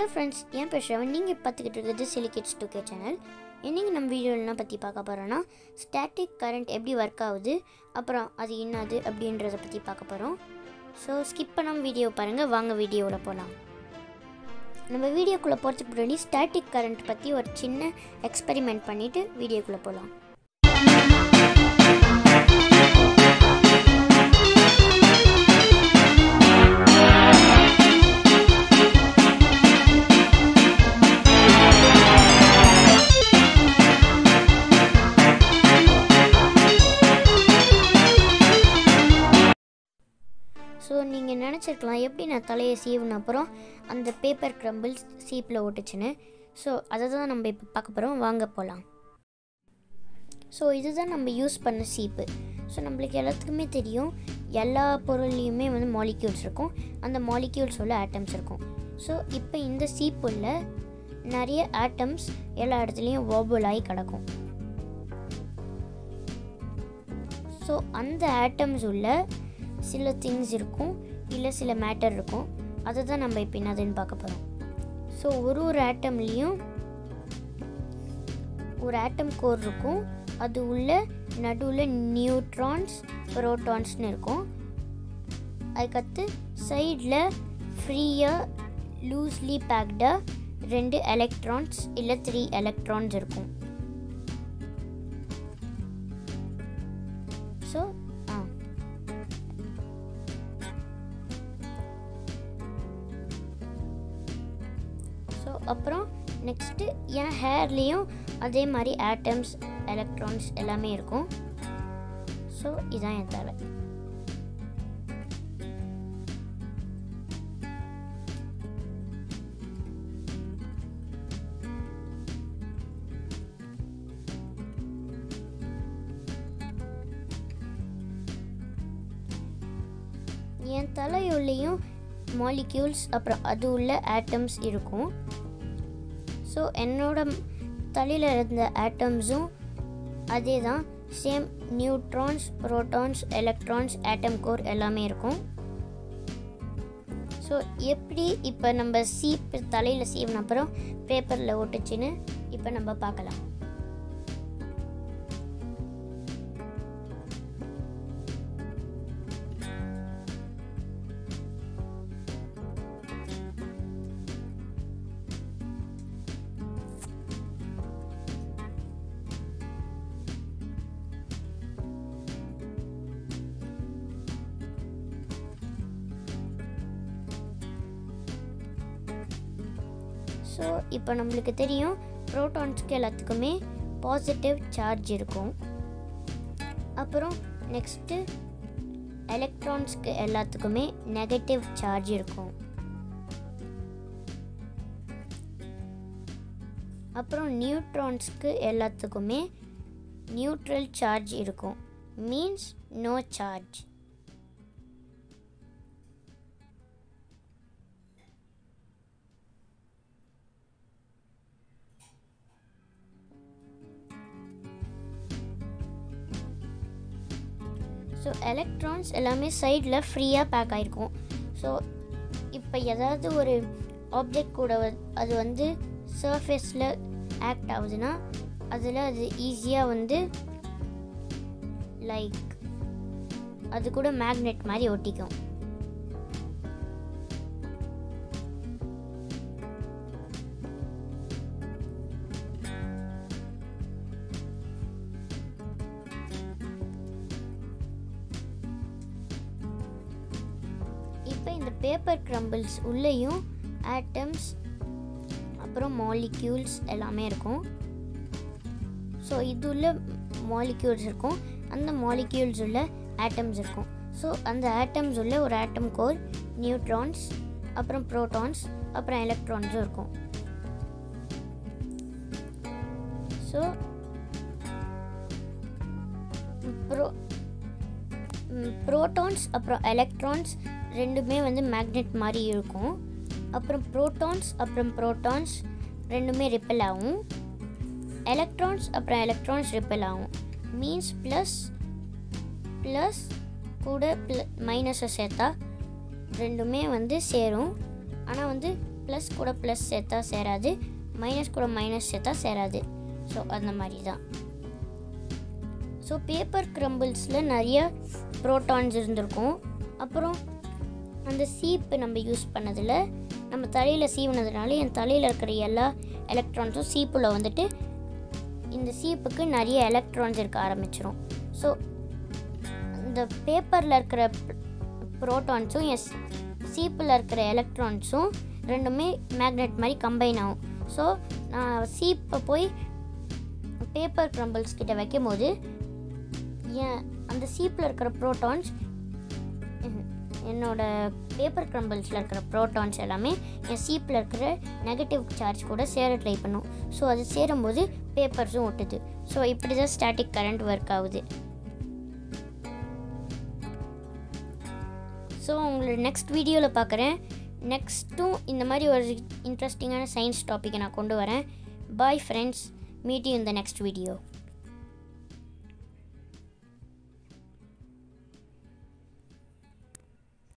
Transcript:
friends என் பேர் ஷ்ரவன் நீங்கள் பார்த்துக்கிட்டு இருக்கிறது சிலிகேட்ஸ் டூ கே சேனல் இன்னைக்கு நம்ம வீடியோலாம் பற்றி பார்க்க போகிறோன்னா ஸ்டாட்டிக் கரண்ட் எப்படி ஒர்க் ஆகுது அப்புறம் அது என்னது அப்படின்றத பற்றி பார்க்க போகிறோம் ஸோ ஸ்கிப் பண்ணாமல் வீடியோ பாருங்கள் வாங்க வீடியோவில் போகலாம் நம்ம வீடியோக்குள்ளே போகிறதுக்கு முன்னாடி ஸ்டாட்டிக் கரண்ட் பற்றி ஒரு சின்ன எக்ஸ்பெரிமெண்ட் பண்ணிவிட்டு வீடியோக்குள்ளே போகலாம் ஸோ நீங்கள் நினச்சிருக்கலாம் எப்படி நான் தலையை சீவின அப்புறம் அந்த பேப்பர் க்ரம்பிள்ஸ் சீப்பில் ஒட்டுச்சுன்னு ஸோ அதை தான் நம்ம இப்போ பார்க்க போகிறோம் வாங்க போகலாம் ஸோ இதுதான் நம்ம யூஸ் பண்ண சீப்பு ஸோ நம்மளுக்கு எல்லாத்துக்குமே தெரியும் எல்லா பொருள்லேயுமே வந்து மாலிக்யூல்ஸ் இருக்கும் அந்த மாலிக்யூல்ஸ் உள்ள ஆட்டம்ஸ் இருக்கும் ஸோ இப்போ இந்த சீப்புள்ள நிறைய ஆட்டம்ஸ் எல்லா இடத்துலையும் வாபுல் ஆகி கிடக்கும் ஸோ அந்த ஆட்டம்ஸ் உள்ள சில திங்ஸ் இருக்கும் இல்லை சில மேட்டர் இருக்கும் அதை தான் நம்ம இப்போ என்னதுன்னு பார்க்க போகிறோம் ஸோ ஒரு ஒரு ஆட்டம்லேயும் ஒரு ஆட்டம் கோர் இருக்கும் அது உள்ள நடுவில் நியூட்ரான்ஸ் ப்ரோட்டான்ஸ்னு இருக்கும் அதுக்கடுத்து சைடில் ஃப்ரீயாக லூஸ்லி பேக்டாக ரெண்டு எலக்ட்ரான்ஸ் இல்லை த்ரீ எலக்ட்ரான்ஸ் இருக்கும் ஸோ ஆ ஸோ அப்புறம் நெக்ஸ்ட்டு என் ஹேர்லேயும் அதே மாதிரி ஆட்டம்ஸ் எலக்ட்ரான்ஸ் எல்லாமே இருக்கும் ஸோ இதான் என் தலை என் தலையுள்ளேயும் மாலிக்யூல்ஸ் அப்புறம் அது உள்ள ஆட்டம்ஸ் இருக்கும் ஸோ என்னோட தலையில் இருந்த ஆட்டம்ஸும் அதே தான் same neutrons protons electrons atom core எல்லாமே இருக்கும் ஸோ எப்படி இப்போ நம்ம சீப் தலையில் சீவின அப்புறம் பேப்பரில் ஒட்டுச்சுன்னு இப்போ நம்ம பார்க்கலாம் ஸோ இப்போ நம்மளுக்கு தெரியும் ப்ரோட்டான்ஸ்க்கு எல்லாத்துக்குமே பாசிட்டிவ் சார்ஜ் இருக்கும் அப்புறம் நெக்ஸ்ட்டு எலக்ட்ரான்ஸ்க்கு எல்லாத்துக்குமே நெகட்டிவ் சார்ஜ் இருக்கும் அப்புறம் நியூட்ரான்ஸ்க்கு எல்லாத்துக்குமே நியூட்ரல் சார்ஜ் இருக்கும் means no charge so electrons எல்லாமே சைடில் ஃப்ரீயாக பேக் ஆகிருக்கும் ஸோ இப்போ ஏதாவது ஒரு ஆப்ஜெக்ட் கூட வ- அது வந்து சர்ஃபேஸில் ஆக்ட் ஆகுதுன்னா அதில் அது ஈஸியாக வந்து லைக் அது கூட மேக்னெட் மாதிரி ஒட்டிக்கும் இப்போ இந்த பேப்பர் க்ரம்பிள்ஸ் உள்ளேயும் ஆட்டம்ஸ் அப்புறம் மாலிக்யூல்ஸ் எல்லாமே இருக்கும் ஸோ இது உள்ள மாலிக்யூல்ஸ் இருக்கும் அந்த மாலிக்யூல்ஸ் உள்ள ஆட்டம்ஸ் இருக்கும் ஸோ அந்த ஆட்டம்ஸ் உள்ள ஒரு ஆட்டம் கோர் நியூட்ரான்ஸ் அப்புறம் ப்ரோட்டான்ஸ் அப்புறம் எலக்ட்ரான்ஸும் இருக்கும் ஸோ ப்ரோ ப்ரோட்டான்ஸ் அப்புறம் எலக்ட்ரான்ஸ் ரெண்டுமே வந்து மேக்னெட் மாதிரி இருக்கும் அப்புறம் ப்ரோட்டான்ஸ் அப்புறம் ப்ரோட்டான்ஸ் ரெண்டுமே ரிப்பல் ஆகும் எலக்ட்ரான்ஸ் அப்புறம் எலக்ட்ரான்ஸ் ரிப்பல் ஆகும் மீன்ஸ் ப்ளஸ் ப்ளஸ் கூட ப்ள மைனஸை சேர்த்தா ரெண்டுமே வந்து சேரும் ஆனால் வந்து ப்ளஸ் கூட ப்ளஸ் சேர்த்தா சேராது மைனஸ் கூட மைனஸ் சேர்த்தா சேராது ஸோ அந்த மாதிரி தான் ஸோ பேப்பர் க்ரம்பிள்ஸில் நிறைய ப்ரோட்டான்ஸ் இருந்திருக்கும் அப்புறம் அந்த சீப்பு நம்ம யூஸ் பண்ணதில் நம்ம தலையில் சீவுனதுனால என் தலையில் இருக்கிற எல்லா எலக்ட்ரான்ஸும் சீப்பில் வந்துட்டு இந்த சீப்புக்கு நிறைய எலக்ட்ரான்ஸ் இருக்க ஆரம்பிச்சிரும் ஸோ இந்த பேப்பரில் இருக்கிற ப்ரோட்டான்ஸும் என் சீப்பில் இருக்கிற எலக்ட்ரான்ஸும் ரெண்டுமே மேக்னெட் மாதிரி கம்பைன் ஆகும் ஸோ நான் சீப்பை போய் பேப்பர் க்ரம்பிள்ஸ் கிட்ட வைக்கும் போது என் அந்த சீப்பில் இருக்கிற ப்ரோட்டான்ஸ் என்னோட பேப்பர் க்ரம்பிள்ஸில் இருக்கிற ப்ரோட்டான்ஸ் எல்லாமே என் சீப்பில் இருக்கிற நெகட்டிவ் சார்ஜ் கூட சேர ட்ரை பண்ணும் ஸோ அது சேரும்போது பேப்பர்ஸும் ஒட்டுது ஸோ இப்படி தான் ஸ்டாட்டிக் கரண்ட் ஒர்க் ஆகுது ஸோ உங்களோட நெக்ஸ்ட் வீடியோவில் பார்க்குறேன் நெக்ஸ்ட்டும் இந்த மாதிரி ஒரு இன்ட்ரெஸ்டிங்கான சயின்ஸ் டாப்பிக்கை நான் கொண்டு வரேன் பாய் ஃப்ரெண்ட்ஸ் மீட் யூ இந்த நெக்ஸ்ட் வீடியோ